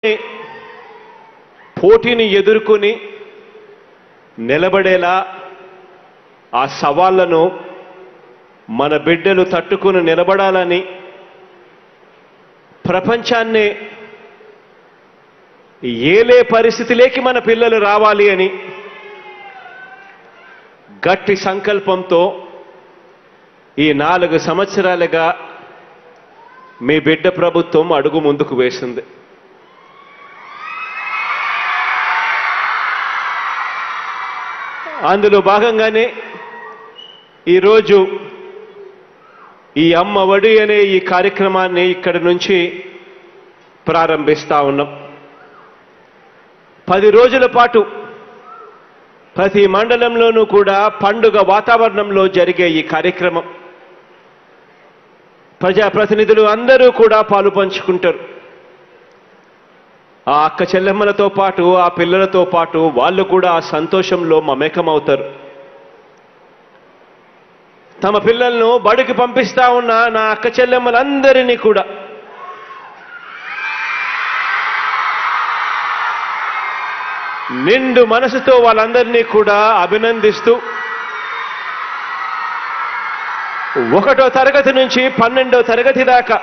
పోటీని ఎదుర్కొని నిలబడేలా ఆ సవాళ్లను మన బిడ్డలు తట్టుకుని నిలబడాలని ప్రపంచాన్ని ఏలే పరిస్థితిలోకి మన పిల్లలు రావాలి అని గట్టి సంకల్పంతో ఈ నాలుగు సంవత్సరాలుగా మీ బిడ్డ ప్రభుత్వం అడుగు ముందుకు వేసింది అందులో భాగంగానే ఈరోజు ఈ అమ్మ ఒడి అనే ఈ కార్యక్రమాన్ని ఇక్కడి నుంచి ప్రారంభిస్తా ఉన్నాం పది రోజుల పాటు ప్రతి మండలంలోనూ కూడా పండుగ వాతావరణంలో జరిగే ఈ కార్యక్రమం ప్రజాప్రతినిధులు అందరూ కూడా పాలు పంచుకుంటారు ఆ అక్క చెల్లెమ్మలతో పాటు ఆ పిల్లలతో పాటు వాళ్ళు కూడా ఆ సంతోషంలో మమేకమవుతారు తమ పిల్లలను బడికి పంపిస్తా ఉన్న నా అక్క చెల్లెమ్మలందరినీ కూడా నిండు మనసుతో వాళ్ళందరినీ కూడా అభినందిస్తూ ఒకటో తరగతి నుంచి పన్నెండో తరగతి దాకా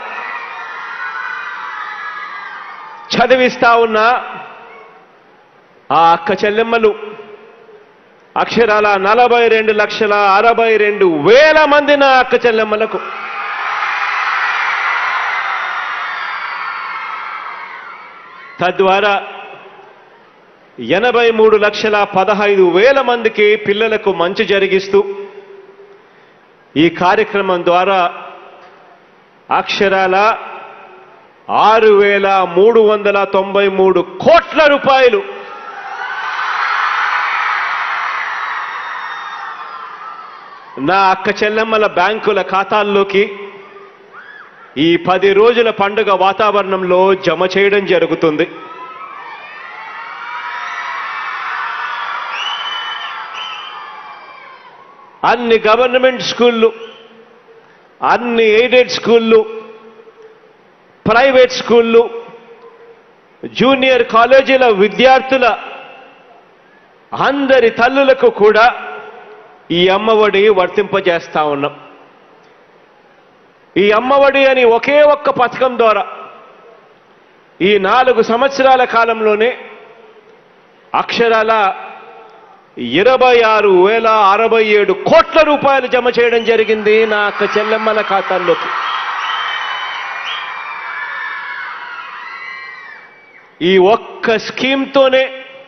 చదివిస్తా ఉన్న ఆ అక్క చెల్లెమ్మలు అక్షరాల నలభై రెండు లక్షల అరవై రెండు వేల మంది నా అక్క చెల్లెమ్మలకు తద్వారా ఎనభై మూడు లక్షల పదహైదు వేల మందికి పిల్లలకు మంచి జరిగిస్తూ ఈ కార్యక్రమం ద్వారా అక్షరాల ఆరు వేల మూడు వందల తొంభై మూడు కోట్ల రూపాయలు నా అక్క చెల్లెమ్మల బ్యాంకుల ఖాతాల్లోకి ఈ పది రోజుల పండుగ వాతావరణంలో జమ చేయడం జరుగుతుంది అన్ని గవర్నమెంట్ స్కూళ్ళు అన్ని ఎయిడెడ్ స్కూళ్ళు ప్రైవేట్ స్కూళ్ళు జూనియర్ కాలేజీల విద్యార్థుల అందరి తల్లులకు కూడా ఈ అమ్మఒడి వర్తింపజేస్తా ఉన్నాం ఈ అమ్మఒడి అని ఒకే ఒక్క పథకం ద్వారా ఈ నాలుగు సంవత్సరాల కాలంలోనే అక్షరాల ఇరవై ఆరు వేల అరవై ఏడు కోట్ల రూపాయలు జమ చేయడం జరిగింది నా అక్క చెల్లెమ్మల ఖాతాల్లోకి ఈ ఒక్క స్కీమ్తోనే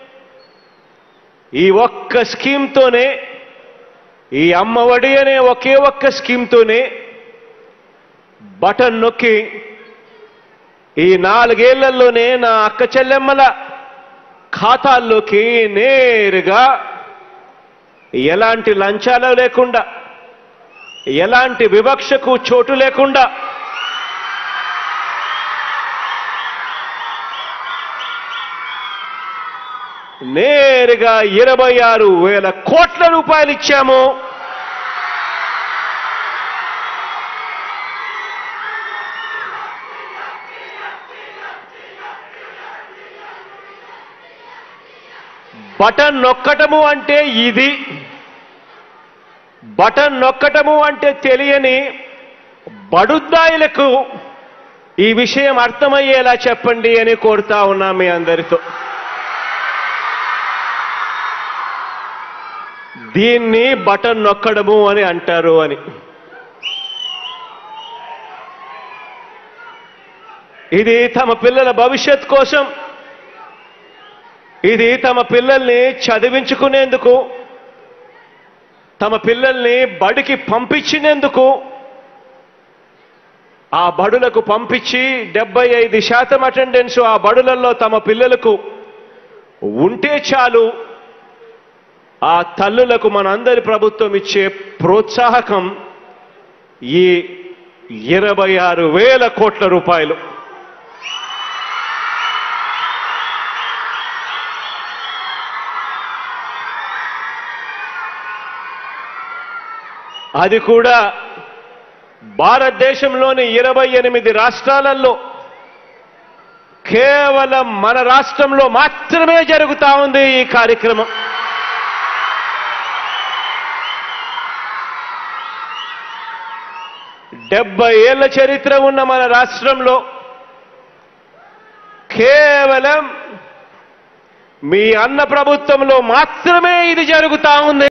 ఈ ఒక్క స్కీమ్తోనే ఈ అమ్మఒడి అనే ఒకే ఒక్క స్కీమ్తోనే బటన్ నొక్కి ఈ నాలుగేళ్లలోనే నా అక్క చెల్లెమ్మల ఖాతాల్లోకి నేరుగా ఎలాంటి లంచాలు లేకుండా ఎలాంటి వివక్షకు చోటు లేకుండా నేరుగా ఇరవై ఆరు వేల కోట్ల రూపాయలు ఇచ్చాము బటన్ నొక్కటము అంటే ఇది బటన్ నొక్కటము అంటే తెలియని బడుద్దాయిలకు ఈ విషయం అర్థమయ్యేలా చెప్పండి అని కోరుతా ఉన్నా మీ అందరితో దీన్ని బటన్ నొక్కడము అని అంటారు అని ఇది తమ పిల్లల భవిష్యత్ కోసం ఇది తమ పిల్లల్ని చదివించుకునేందుకు తమ పిల్లల్ని బడికి పంపించినందుకు ఆ బడులకు పంపించి డెబ్బై ఐదు శాతం అటెండెన్స్ ఆ బడులలో తమ పిల్లలకు ఉంటే చాలు ఆ తల్లులకు మనందరి ప్రభుత్వం ఇచ్చే ప్రోత్సాహకం ఈ ఇరవై ఆరు వేల కోట్ల రూపాయలు అది కూడా భారతదేశంలోని ఇరవై ఎనిమిది రాష్ట్రాలలో కేవలం మన రాష్ట్రంలో మాత్రమే జరుగుతా ఉంది ఈ కార్యక్రమం డెబ్బై ఏళ్ల చరిత్ర ఉన్న మన రాష్ట్రంలో కేవలం మీ అన్న ప్రభుత్వంలో మాత్రమే ఇది జరుగుతా ఉంది